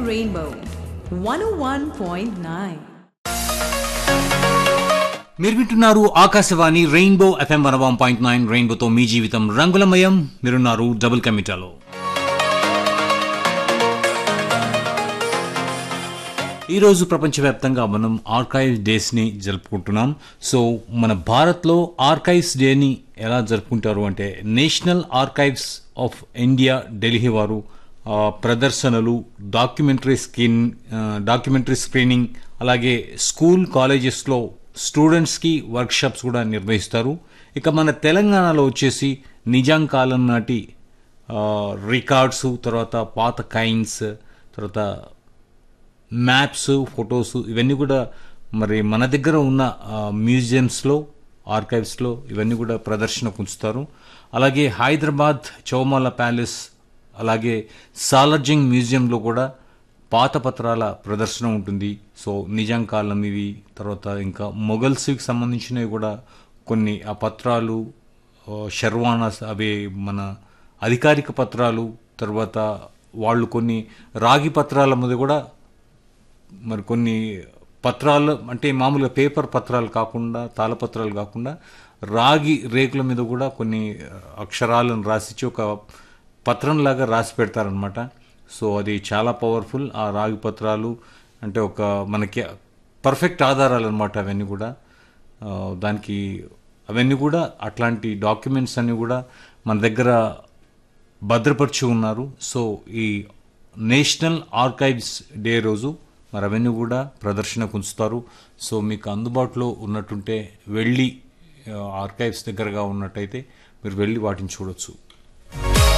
Rainbow 101.9. మీరు వింటున్నారు Akashvani Rainbow FM one one point nine రెయిన్బోతో మీ జీవితం రంగులమయం మీరున్నారు డబుల్ కమిటాలో ఈరోజు ప్రపంచవ్యాప్తంగా మనం ఆర్కైవ్ డేస్ని జరుపుకుంటున్నాం సో మన భారత్లో ఆర్కైవ్స్ డేని ఎలా జరుపుకుంటారు అంటే national archives of India Delhi వారు ఆ, ప్రదర్శనలు డాక్యుమెంటరీ స్క్రీన్ ఆ, డాక్యుమెంటరీ స్క్రీనింగ్ అలాగే స్కూల్ కాలేజెస్లో స్టూడెంట్స్కి వర్క్షాప్స్ కూడా నిర్వహిస్తారు ఇక మన తెలంగాణలో వచ్చేసి నిజాం కాలం నాటి ఆ, రికార్డ్స్ తర్వాత పాత కైన్స్ తర్వాత మ్యాప్స్ ఫొటోస్ ఇవన్నీ కూడా మరి మన దగ్గర ఉన్న ఆ, మ్యూజియంస్లో ఆర్కైవ్స్లో ఇవన్నీ కూడా ప్రదర్శనకు ఉంచుతారు అలాగే హైదరాబాద్ చౌమాల ప్యాలెస్ అలాగే సాలర్జింగ్ మ్యూజియంలో కూడా పాత పత్రాల ప్రదర్శన ఉంటుంది సో నిజాం కాలం ఇవి తర్వాత ఇంకా మొఘల్స్కి సంబంధించినవి కూడా కొన్ని ఆ పత్రాలు ఆ, షర్వానాస్ అవి మన అధికారిక పత్రాలు తర్వాత వాళ్ళు కొన్ని రాగి పత్రాల మీద కూడా మరి కొన్ని పత్రాలు అంటే మామూలుగా పేపర్ పత్రాలు కాకుండా తాళపత్రాలు కాకుండా రాగి రేకుల మీద కూడా కొన్ని అక్షరాలను రాసిచ్చి ఒక పత్రంలాగా రాసి పెడతారనమాట సో అది చాలా పవర్ఫుల్ ఆ రాగి పత్రాలు అంటే ఒక మనకి పర్ఫెక్ట్ ఆధారాలు అనమాట అవన్నీ కూడా ఆ, దానికి అవన్నీ కూడా అట్లాంటి డాక్యుమెంట్స్ అన్నీ కూడా మన దగ్గర భద్రపరిచి ఉన్నారు సో ఈ నేషనల్ ఆర్కైవ్స్ డే రోజు మరి అవన్నీ కూడా ప్రదర్శనకు ఉంచుతారు సో మీకు అందుబాటులో ఉన్నట్టుంటే వెళ్ళి ఆర్కైవ్స్ దగ్గరగా ఉన్నట్టయితే మీరు వెళ్ళి వాటిని చూడొచ్చు